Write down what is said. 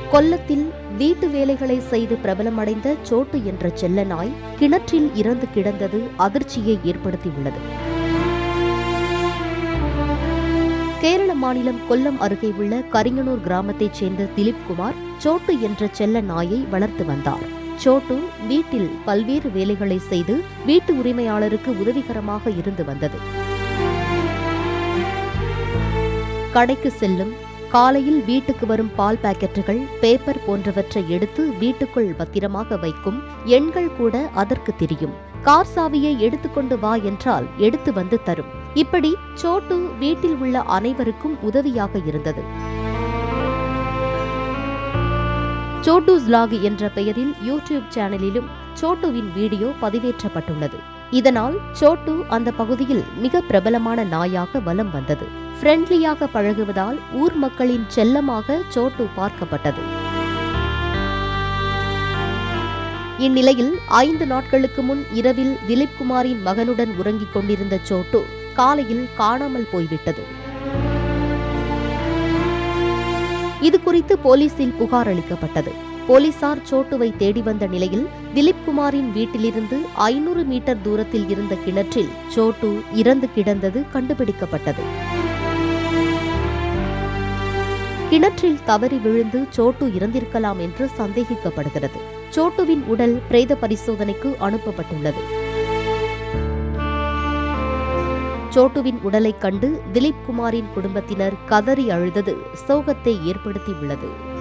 கொல்லத்தில் வீட்டு வேலைகளை செய்து பிரபலமடைந்த சோட்டு என்ற செல்ல நாய் கிணற்றில் இறந்து கிடந்தது அதிர்ச்சியை ஏற்படுத்தியுள்ளது கேரள மாநிலம் கொல்லம் அருகே உள்ள கரிங்கனூர் கிராமத்தைச் சேர்ந்த திலீப் குமார் சோட்டு என்ற செல்ல நாயை வளர்த்து வந்தார் சோட்டு வீட்டில் பல்வேறு வேலைகளை செய்து வீட்டு உரிமையாளருக்கு உதவிகரமாக இருந்து வந்தது கடைக்கு செல்லும் காலையில் வீட்டுக்கு வரும் பால் பாக்கெட்டுகள் பேப்பர் போன்றவற்றை எடுத்து வீட்டுக்குள் பத்திரமாக வைக்கும் எண்கள் கூட அதற்கு தெரியும் கார் சாவியை எடுத்துக்கொண்டு வா என்றால் எடுத்து வந்து தரும் இப்படி சோட்டு வீட்டில் உள்ள அனைவருக்கும் உதவியாக இருந்தது சோட்டூஸ் லாக் என்ற பெயரில் யூடியூப் சேனலிலும் சோட்டுவின் வீடியோ பதிவேற்றப்பட்டுள்ளது இதனால் சோட்டு அந்த பகுதியில் மிக பிரபலமான நாயாக வலம் வந்தது ஃப்ரெண்ட்லியாக பழகுவதால் ஊர் மக்களின் செல்லமாக சோட்டு பார்க்கப்பட்டது இந்நிலையில் ஐந்து நாட்களுக்கு முன் இரவில் திலீப் குமாரின் மகனுடன் உறங்கிக் கொண்டிருந்த சோட்டு காலையில் காணாமல் போய்விட்டது இது குறித்து போலீசில் புகார் அளிக்கப்பட்டது போலீசார் சோட்டுவை தேடி வந்த நிலையில் திலீப் குமாரின் வீட்டிலிருந்து ஐநூறு மீட்டர் தூரத்தில் இருந்த கிணற்றில் சோட்டு இறந்து கிடந்தது கண்டுபிடிக்கப்பட்டது கிணற்றில் தவறி விழுந்து சோட்டு இறந்திருக்கலாம் என்று சந்தேகிக்கப்படுகிறது சோட்டுவின் உடல் பிரேத பரிசோதனைக்கு அனுப்பப்பட்டுள்ளது சோட்டுவின் உடலைக் கண்டு திலீப் குமாரின் குடும்பத்தினர் கதறி அழுதது சோகத்தை ஏற்படுத்தியுள்ளது